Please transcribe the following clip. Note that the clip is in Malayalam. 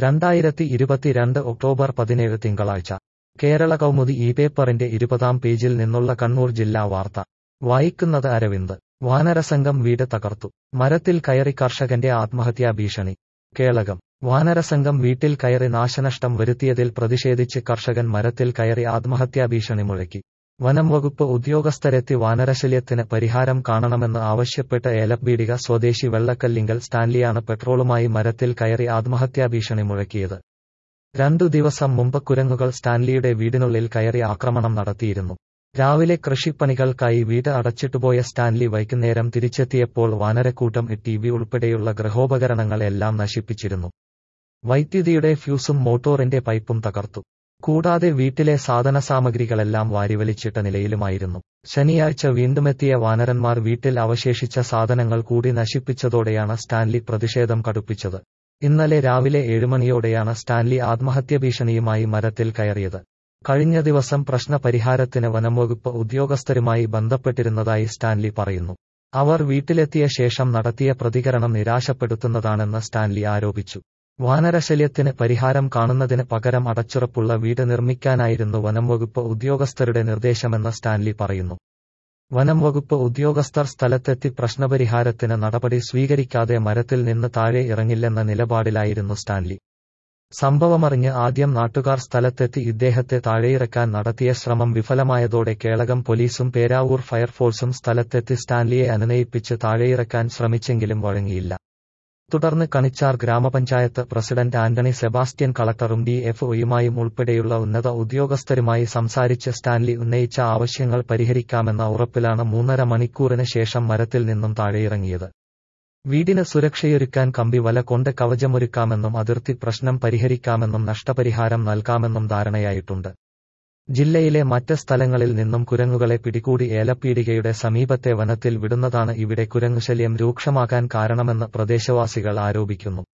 രണ്ടായിരത്തി ഇരുപത്തിരണ്ട് ഒക്ടോബർ പതിനേഴ് തിങ്കളാഴ്ച കേരള കൗമുദി ഈ പേപ്പറിന്റെ ഇരുപതാം പേജിൽ നിന്നുള്ള കണ്ണൂർ ജില്ലാ വാർത്ത വായിക്കുന്നത് അരവിന്ദ് വാനരസംഘം വീട് തകർത്തു മരത്തിൽ കയറി കർഷകന്റെ ആത്മഹത്യാ ഭീഷണി കേളകം വാനരസംഘം വീട്ടിൽ കയറി നാശനഷ്ടം വരുത്തിയതിൽ പ്രതിഷേധിച്ച് കർഷകൻ മരത്തിൽ കയറി ആത്മഹത്യാ ഭീഷണി മുഴക്കി വനം വകുപ്പ് ഉദ്യോഗസ്ഥരെത്തി വാനരശല്യത്തിന് പരിഹാരം കാണണമെന്ന് ആവശ്യപ്പെട്ട് ഏലപ്പീടിക സ്വദേശി വെള്ളക്കല്ലിങ്കൽ സ്റ്റാൻലിയാണ് പെട്രോളുമായി മരത്തിൽ കയറി ആത്മഹത്യാ ഭീഷണി മുഴക്കിയത് രണ്ടു ദിവസം മുമ്പ് കുരങ്ങുകൾ സ്റ്റാൻലിയുടെ വീടിനുള്ളിൽ കയറി ആക്രമണം നടത്തിയിരുന്നു രാവിലെ കൃഷിപ്പണികൾക്കായി വീട് അടച്ചിട്ടുപോയ സ്റ്റാൻലി വൈകുന്നേരം തിരിച്ചെത്തിയപ്പോൾ വാനരക്കൂട്ടം ടി വി ഉൾപ്പെടെയുള്ള ഗൃഹോപകരണങ്ങൾ എല്ലാം നശിപ്പിച്ചിരുന്നു വൈദ്യുതിയുടെ ഫ്യൂസും മോട്ടോറിന്റെ പൈപ്പും തകർത്തു കൂടാതെ വീട്ടിലെ സാധനസാമഗ്രികളെല്ലാം വാരിവലിച്ചിട്ട നിലയിലുമായിരുന്നു ശനിയാഴ്ച വീണ്ടുമെത്തിയ വാനരന്മാർ വീട്ടിൽ അവശേഷിച്ച സാധനങ്ങൾ കൂടി നശിപ്പിച്ചതോടെയാണ് സ്റ്റാൻലി പ്രതിഷേധം കടുപ്പിച്ചത് ഇന്നലെ രാവിലെ ഏഴുമണിയോടെയാണ് സ്റ്റാൻലി ആത്മഹത്യ ഭീഷണിയുമായി മരത്തിൽ കയറിയത് കഴിഞ്ഞ ദിവസം പ്രശ്നപരിഹാരത്തിന് വനംവകുപ്പ് ഉദ്യോഗസ്ഥരുമായി ബന്ധപ്പെട്ടിരുന്നതായി സ്റ്റാൻലി പറയുന്നു അവർ വീട്ടിലെത്തിയ ശേഷം നടത്തിയ പ്രതികരണം നിരാശപ്പെടുത്തുന്നതാണെന്ന് സ്റ്റാൻലി ആരോപിച്ചു വാനരശല്യത്തിന് പരിഹാരം കാണുന്നതിന് പകരം അടച്ചുറപ്പുള്ള വീട് നിർമ്മിക്കാനായിരുന്നു വനംവകുപ്പ് ഉദ്യോഗസ്ഥരുടെ നിർദ്ദേശമെന്ന് സ്റ്റാൻലി പറയുന്നു വനം വകുപ്പ് ഉദ്യോഗസ്ഥർ സ്ഥലത്തെത്തി പ്രശ്നപരിഹാരത്തിന് നടപടി സ്വീകരിക്കാതെ മരത്തിൽ നിന്ന് താഴെ ഇറങ്ങില്ലെന്ന നിലപാടിലായിരുന്നു സ്റ്റാൻലി സംഭവമറിഞ്ഞ് ആദ്യം നാട്ടുകാർ സ്ഥലത്തെത്തി ഇദ്ദേഹത്തെ താഴെയിറക്കാൻ നടത്തിയ ശ്രമം വിഫലമായതോടെ കേളകം പോലീസും പേരാവൂർ ഫയർഫോഴ്സും സ്ഥലത്തെത്തി സ്റ്റാൻലിയെ അനുനയിപ്പിച്ച് താഴെയിറക്കാൻ ശ്രമിച്ചെങ്കിലും വഴങ്ങിയില്ല തുടർന്ന് കണിച്ചാർ ഗ്രാമപഞ്ചായത്ത് പ്രസിഡന്റ് ആന്റണി സെബാസ്റ്റ്യൻ കളക്ടറും ഡി എഫ് ഒയുമായും ഉൾപ്പെടെയുള്ള ഉന്നത ഉദ്യോഗസ്ഥരുമായി സംസാരിച്ച് സ്റ്റാൻലി ഉന്നയിച്ച ആവശ്യങ്ങൾ പരിഹരിക്കാമെന്ന ഉറപ്പിലാണ് മൂന്നര മണിക്കൂറിന് ശേഷം മരത്തിൽ നിന്നും താഴെയിറങ്ങിയത് വീടിന് സുരക്ഷയൊരുക്കാൻ കമ്പി വല കൊണ്ട് കവചമൊരുക്കാമെന്നും അതിർത്തി പ്രശ്നം പരിഹരിക്കാമെന്നും നഷ്ടപരിഹാരം നൽകാമെന്നും ധാരണയായിട്ടുണ്ട് ജില്ലയിലെ മറ്റ് സ്ഥലങ്ങളിൽ നിന്നും കുരങ്ങുകളെ പിടികൂടി ഏലപ്പീടികയുടെ സമീപത്തെ വനത്തിൽ വിടുന്നതാണ് ഇവിടെ കുരങ്ങുശല്യം രൂക്ഷമാകാൻ കാരണമെന്ന് പ്രദേശവാസികൾ ആരോപിക്കുന്നു